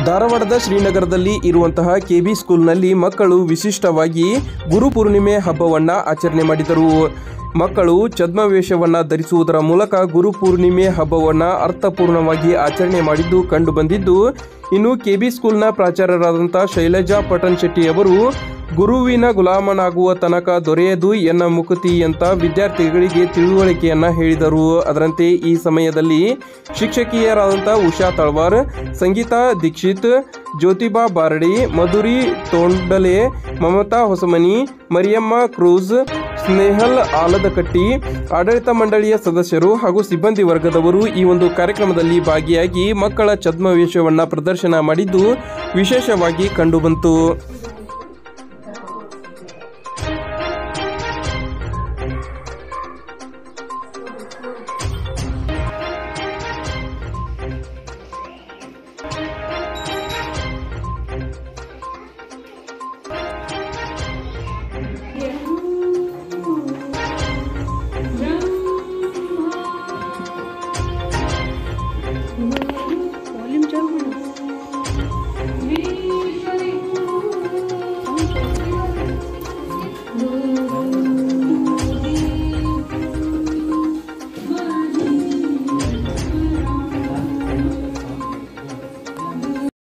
ಧಾರವಾಡದ ಶ್ರೀನಗರದಲ್ಲಿ ಇರುವಂತಹ ಕೆಬಿ ಸ್ಕೂಲ್ನಲ್ಲಿ ಮಕ್ಕಳು ವಿಶಿಷ್ಟವಾಗಿ ಗುರುಪೂರ್ಣಿಮೆ ಹಬ್ಬವನ್ನ ಆಚರಣೆ ಮಾಡಿದರು ಮಕ್ಕಳು ಛದ್ಮವೇಷವನ್ನ ಧರಿಸುವುದರ ಮೂಲಕ ಗುರುಪೂರ್ಣಿಮೆ ಹಬ್ಬವನ್ನ ಅರ್ಥಪೂರ್ಣವಾಗಿ ಆಚರಣೆ ಮಾಡಿದ್ದು ಕಂಡು ಬಂದಿದ್ದು ಇನ್ನು ಕೆಬಿ ಸ್ಕೂಲ್ನ ಪ್ರಾಚಾರ್ಯರಾದಂಥ ಶೈಲಜಾ ಪಟನ್ ಶೆಟ್ಟಿ ಅವರು ಗುರುವಿನ ಗುಲಾಮನಾಗುವ ತನಕ ದೊರೆಯದು ಎನ್ನ ಮುಕುತಿ ಅಂತ ವಿದ್ಯಾರ್ಥಿಗಳಿಗೆ ತಿಳುವಳಿಕೆಯನ್ನ ಹೇಳಿದರು ಅದರಂತೆ ಈ ಸಮಯದಲ್ಲಿ ಶಿಕ್ಷಕಿಯರಾದಂಥ ಉಷಾ ತಳವಾರ್ ಸಂಗೀತಾ ದೀಕ್ಷಿತ್ ಜ್ಯೋತಿಬಾ ಬಾರಡಿ ಮಧುರಿ ತೋಂಡಲೆ ಮಮತಾ ಹೊಸಮನಿ ಮರಿಯಮ್ಮ ಕ್ರೂಜ್ ಸ್ನೇಹಲ್ ಆಲದಕಟ್ಟಿ ಆಡಳಿತ ಮಂಡಳಿಯ ಸದಸ್ಯರು ಹಾಗೂ ಸಿಬ್ಬಂದಿ ವರ್ಗದವರು ಈ ಒಂದು ಕಾರ್ಯಕ್ರಮದಲ್ಲಿ ಭಾಗಿಯಾಗಿ ಮಕ್ಕಳ ಛದ್ಮವೇಷವನ್ನ ಪ್ರದರ್ಶನ ಮಾಡಿದ್ದು ವಿಶೇಷವಾಗಿ ಕಂಡುಬಂತು